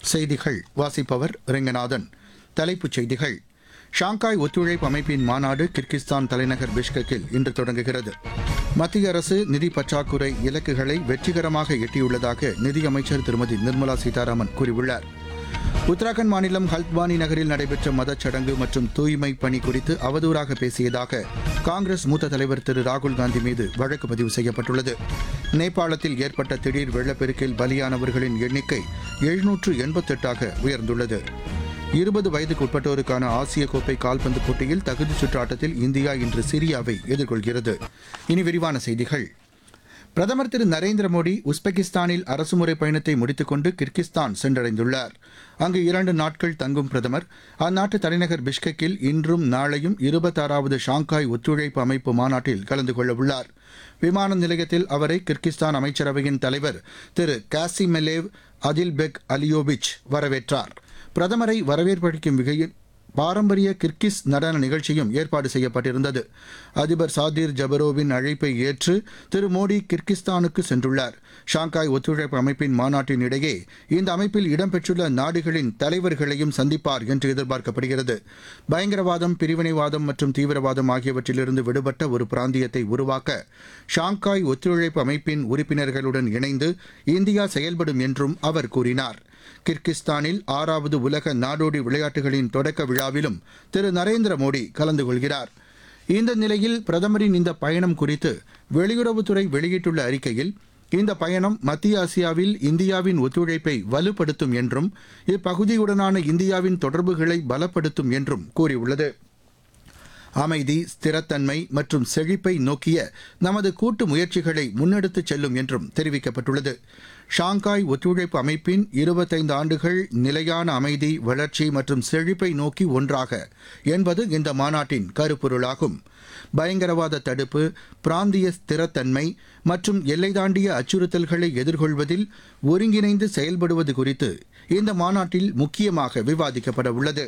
செய்திகள் வாசிப்பவர் ரெங்கநாதன் தலைப்புச் செய்திகள் ஷாங்காய் ஒத்துழைப்பு அமைப்பின் மாநாடு கிர்கிஸ்தான் தலைநகர் பிஷ்கெக்கில் இன்று தொடங்குகிறது மத்திய அரசு நிதி பற்றாக்குறை இலக்குகளை வெற்றிகரமாக எட்டியுள்ளதாக நிதியமைச்சர் திருமதி நிர்மலா சீதாராமன் கூறியுள்ளார் உத்தராகண்ட் மாநிலம் ஹல்த்வானி நகரில் நடைபெற்ற மதச்சடங்கு மற்றும் தூய்மை பணி குறித்து அவதூறாக பேசியதாக காங்கிரஸ் மூத்த தலைவர் திரு ராகுல் காந்தி மீது வழக்கு பதிவு செய்யப்பட்டுள்ளது நேபாளத்தில் ஏற்பட்ட திடீர் வெள்ளப்பெருக்கில் பலியானவர்களின் எண்ணிக்கை எழுநூற்று எண்பத்தெட்டாக உயர்ந்துள்ளது இருபது வயதுக்கு உட்பட்டோருக்கான ஆசிய கோப்பை கால்பந்து போட்டியில் தகுதிச் சுற்று ஆட்டத்தில் இந்தியா இன்று சிரியாவை எதிர்கொள்கிறது இனி விரிவான செய்திகள் பிரதமர் திரு நரேந்திர மோடி உஸ்பெகிஸ்தானில் அரசுமுறை பயணத்தை முடித்துக்கொண்டு கிர்கிஸ்தான் சென்றடைந்துள்ளார் அங்கு இரண்டு நாட்கள் தங்கும் பிரதமர் அந்நாட்டு தலைநகர் பிஷ்கெக்கில் இன்றும் நாளையும் இருபத்தாறாவது ஷாங்காய் ஒத்துழைப்பு அமைப்பு மாநாட்டில் கலந்து கொள்ளவுள்ளார் விமான நிலையத்தில் அவரை கிர்கிஸ்தான் அமைச்சரவையின் தலைவர் திரு காசிமெலேவ் அதில்பெக் அலியோவிச் வரவேற்றார் பிரதமரை வரவேற்பளிக்கும் வகையில் பாரம்பரிய கிர்கிஸ் நடன நிகழ்ச்சியும் ஏற்பாடு செய்யப்பட்டிருந்தது அதிபர் சாதிர் ஜபரோவின் அழைப்பை ஏற்று திரு மோடி கிர்கிஸ்தானுக்கு சென்றுள்ளார் ஷாங்காய் ஒத்துழைப்பு அமைப்பின் மாநாட்டின் இடையே இந்த அமைப்பில் இடம்பெற்றுள்ள நாடுகளின் தலைவர்களையும் சந்திப்பார் என்று எதிர்பார்க்கப்படுகிறது பயங்கரவாதம் பிரிவினைவாதம் மற்றும் தீவிரவாதம் ஆகியவற்றிலிருந்து விடுபட்ட ஒரு பிராந்தியத்தை உருவாக்க ஷாங்காய் ஒத்துழைப்பு அமைப்பின் உறுப்பினர்களுடன் இணைந்து இந்தியா செயல்படும் என்றும் அவர் கூறினார் கிர்கிஸ்தானில் ஆறாவது உலக நாடோடி விளையாட்டுகளின் தொடக்க விழாவிலும் திரு நரேந்திர மோடி கலந்து கொள்கிறார் இந்த நிலையில் பிரதமரின் இந்த பயணம் குறித்து வெளியுறவுத்துறை வெளியிட்டுள்ள அறிக்கையில் இந்த பயணம் மத்திய ஆசியாவில் இந்தியாவின் ஒத்துழைப்பை வலுப்படுத்தும் என்றும் இப்பகுதியுடனான இந்தியாவின் தொடர்புகளை பலப்படுத்தும் என்றும் கூறியுள்ளது அமைதி ஸ்திரத்தன்மை மற்றும் செழிப்பை நோக்கிய நமது கூட்டு முயற்சிகளை முன்னெடுத்துச் செல்லும் என்றும் தெரிவிக்கப்பட்டுள்ளது ஷாங்காய் ஒத்துழைப்பு அமைப்பின் இருபத்தைந்து ஆண்டுகள் நிலையான அமைதி வளர்ச்சி மற்றும் செழிப்பை நோக்கி ஒன்றாக என்பது இந்த மாநாட்டின் கருப்பொருளாகும் பயங்கரவாத தடுப்பு பிராந்திய ஸ்திரத்தன்மை மற்றும் எல்லை தாண்டிய அச்சுறுத்தல்களை எதிர்கொள்வதில் ஒருங்கிணைந்து செயல்படுவது குறித்து இந்த மாநாட்டில் முக்கியமாக விவாதிக்கப்பட உள்ளது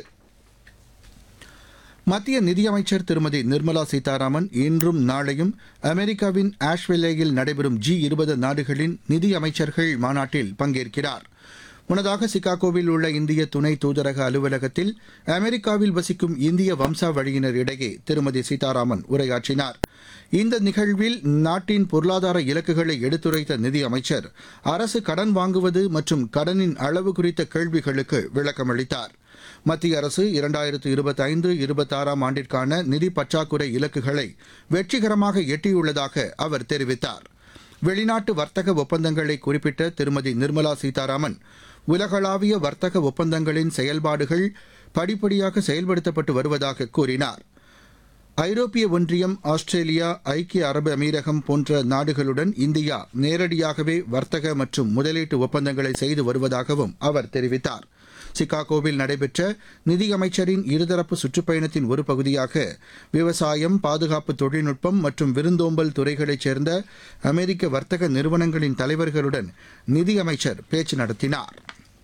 மத்திய நிதியமைச்சர் திருமதி நிர்மலா சீதாராமன் இன்றும் நாளையும் அமெரிக்காவின் ஆஷ்வெல்லேயில் நடைபெறும் ஜி இருபது நாடுகளின் நிதியமைச்சர்கள் மாநாட்டில் பங்கேற்கிறார் முன்னதாக சிகாகோவில் உள்ள இந்திய துணை தூதரக அலுவலகத்தில் அமெரிக்காவில் வசிக்கும் இந்திய வம்சாவழியினர் இடையே திருமதி சீதாராமன் உரையாற்றினார் இந்த நிகழ்வில் நாட்டின் பொருளாதார இலக்குகளை எடுத்துரைத்த நிதியமைச்சர் அரசு கடன் வாங்குவது மற்றும் கடனின் அளவு குறித்த கேள்விகளுக்கு விளக்கமளித்தார் மத்திய அரசு இரண்டாயிரத்து இருபத்தைந்து இருபத்தாறாம் ஆண்டிற்கான நிதி பற்றாக்குறை இலக்குகளை வெற்றிகரமாக எட்டியுள்ளதாக அவர் தெரிவித்தார் வெளிநாட்டு வர்த்தக ஒப்பந்தங்களை குறிப்பிட்ட திருமதி நிர்மலா சீதாராமன் உலகளாவிய வர்த்தக ஒப்பந்தங்களின் செயல்பாடுகள் படிப்படியாக செயல்படுத்தப்பட்டு வருவதாக கூறினார் ஐரோப்பிய ஒன்றியம் ஆஸ்திரேலியா ஐக்கிய அரபு அமீரகம் போன்ற நாடுகளுடன் இந்தியா நேரடியாகவே வர்த்தக மற்றும் முதலீட்டு ஒப்பந்தங்களை செய்து வருவதாகவும் அவர் தெரிவித்தார் சிகாகோவில் நடைபெற்ற நிதியமைச்சரின் இருதரப்பு சுற்றுப்பயணத்தின் ஒரு பகுதியாக விவசாயம் பாதுகாப்பு தொழில்நுட்பம் மற்றும் விருந்தோம்பல் துறைகளைச் சேர்ந்த அமெரிக்க வர்த்தக நிறுவனங்களின் தலைவர்களுடன் நிதியமைச்சர் பேச்சு நடத்தினார்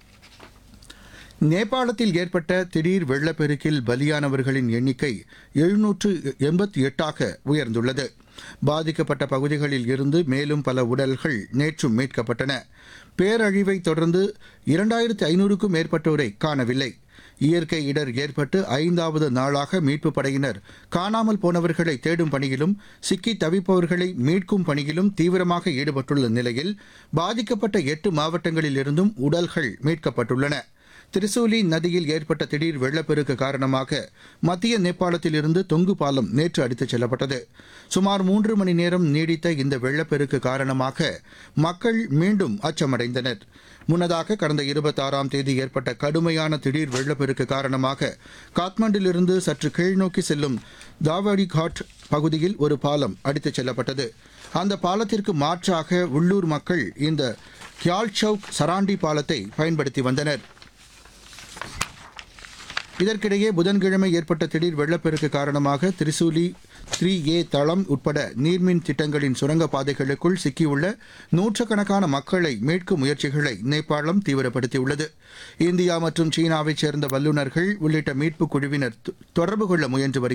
நேபாளத்தில் ஏற்பட்ட திடீர் வெள்ளப்பெருக்கில் பலியானவர்களின் எண்ணிக்கை எழுநூற்று எண்பத்தி எட்டாக உயர்ந்துள்ளது பாதிக்கப்பட்ட பகுதிகளில் இருந்து மேலும் பல உடல்கள் நேற்றும் மீட்கப்பட்டன பேரழிவை தொடர்ந்து இரண்டாயிரத்து ஐநூறுக்கும் மேற்பட்டோரை காணவில்லை இயற்கை இடர் ஏற்பட்டு ஐந்தாவது நாளாக மீட்புப் படையினர் காணாமல் போனவர்களை தேடும் பணியிலும் சிக்கி தவிப்பவர்களை மீட்கும் பணியிலும் தீவிரமாக ஈடுபட்டுள்ள நிலையில் பாதிக்கப்பட்ட எட்டு மாவட்டங்களில் இருந்தும் உடல்கள் மீட்கப்பட்டுள்ளன திரிசூலி நதியில் ஏற்பட்ட திடீர் வெள்ளப்பெருக்கு காரணமாக மத்திய நேபாளத்திலிருந்து தொங்கு பாலம் நேற்று அடித்துச் செல்லப்பட்டது சுமார் மூன்று மணி நேரம் நீடித்த இந்த வெள்ளப்பெருக்கு காரணமாக மக்கள் மீண்டும் அச்சமடைந்தனர் முன்னதாக கடந்த இருபத்தாறாம் தேதி ஏற்பட்ட கடுமையான திடீர் வெள்ளப்பெருக்கு காரணமாக காத்மண்டிலிருந்து சற்று கீழ்நோக்கி செல்லும் தாவடி காட் பகுதியில் ஒரு பாலம் அடித்துச் செல்லப்பட்டது அந்த பாலத்திற்கு மாற்றாக உள்ளூர் மக்கள் இந்த கியால் சவுக் சராண்டி பாலத்தை பயன்படுத்தி வந்தனர் இதற்கிடையே புதன்கிழமை ஏற்பட்ட திடீர் வெள்ளப்பெருக்கு காரணமாக திரிசூலி த்ரீ ஏ தளம் உட்பட நீர்மின் திட்டங்களின் சுரங்கப் பாதைகளுக்குள் சிக்கியுள்ள நூற்றுக்கணக்கான மக்களை மீட்கும் முயற்சிகளை நேபாளம் தீவிரப்படுத்தியுள்ளது இந்தியா மற்றும் சீனாவைச் சேர்ந்த வல்லுநர்கள் உள்ளிட்ட மீட்புக் குழுவினர் தொடர்பு கொள்ள முயன்று வருகின்றனர்